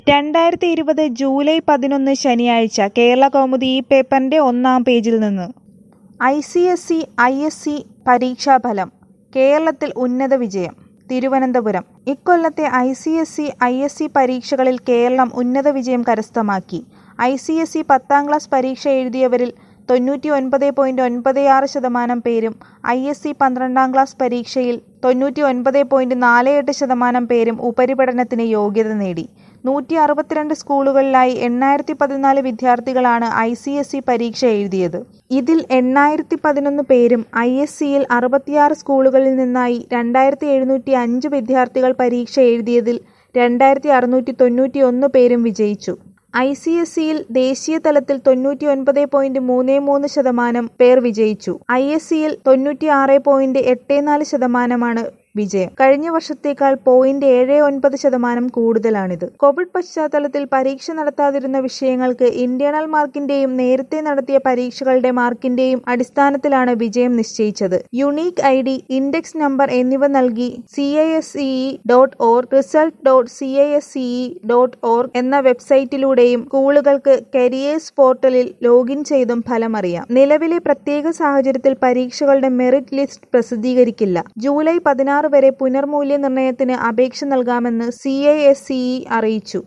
രണ്ടായിരത്തി ഇരുപത് ജൂലൈ പതിനൊന്ന് ശനിയാഴ്ച കേരള കൗമുദി ഈ പേപ്പറിന്റെ ഒന്നാം പേജിൽ നിന്ന് I C S C I S C പരീക്ഷാഫലം കേരളത്തിൽ ഉന്നത വിജയം തിരുവനന്തപുരം ഇക്കൊല്ലത്തെ I C S C I S C പരീക്ഷകളിൽ കേരളം ഉന്നത വിജയം കരസ്ഥമാക്കി ഐ സി എസ് സി പത്താം ക്ലാസ് പരീക്ഷ എഴുതിയവരിൽ തൊണ്ണൂറ്റി ഒൻപത് പോയിന്റ് ഒൻപത് ആറ് ശതമാനം പേരും ഐ എസ് സി പന്ത്രണ്ടാം ക്ലാസ് പരീക്ഷയിൽ തൊണ്ണൂറ്റി ഒൻപത് പോയിന്റ് നാല് എട്ട് ശതമാനം പേരും ഉപരിപഠനത്തിന് യോഗ്യത നേടി നൂറ്റി അറുപത്തിരണ്ട് സ്കൂളുകളിലായി എണ്ണായിരത്തി പതിനാല് വിദ്യാർത്ഥികളാണ് ഐ സി എസ് സി പരീക്ഷ എഴുതിയത് ഇതിൽ എണ്ണായിരത്തി പതിനൊന്ന് പേരും ഐ എസ് സിയിൽ അറുപത്തിയാറ് സ്കൂളുകളിൽ നിന്നായി രണ്ടായിരത്തി എഴുന്നൂറ്റി അഞ്ച് വിദ്യാർത്ഥികൾ പരീക്ഷ എഴുതിയതിൽ രണ്ടായിരത്തി അറുന്നൂറ്റി തൊണ്ണൂറ്റി ഒന്ന് പേരും വിജയിച്ചു ഐ സി എസ് സിയിൽ ദേശീയ തലത്തിൽ തൊണ്ണൂറ്റി ഒൻപത് പോയിന്റ് മൂന്ന് മൂന്ന് ശതമാനം പേർ വിജയിച്ചു ഐ എസ് സിയിൽ തൊണ്ണൂറ്റി ആറ് പോയിന്റ് എട്ട് നാല് ശതമാനമാണ് വിജയം കഴിഞ്ഞ വർഷത്തേക്കാൾ പോയിന്റ് ഏഴ് ഒൻപത് ശതമാനം കൂടുതലാണിത് കോവിഡ് പശ്ചാത്തലത്തിൽ പരീക്ഷ നടത്താതിരുന്ന വിഷയങ്ങൾക്ക് ഇന്റേണൽ മാർക്കിന്റെയും നേരത്തെ നടത്തിയ പരീക്ഷകളുടെ മാർക്കിന്റെയും അടിസ്ഥാനത്തിലാണ് വിജയം നിശ്ചയിച്ചത് unique I D index number എന്നിവ നൽകി C I S C E dot org result dot C I S C E dot org എന്ന വെബ്സൈറ്റിലൂടെയും സ്കൂളുകൾക്ക് കരിയേഴ്സ് പോർട്ടലിൽ ലോഗിൻ ചെയ്തും ഫലമറിയാം നിലവിലെ പ്രത്യേക സാഹചര്യത്തിൽ പരീക്ഷകളുടെ മെറിറ്റ് ലിസ്റ്റ് പ്രസിദ്ധീകരിക്കില്ല ജൂലൈ പതിനാറ് വരെ പുനർമൂല്യനിർണ്ണയത്തിന് അപേക്ഷ നൽകാമെന്ന് സി ഐ എസ് സിഇ അറിയിച്ചു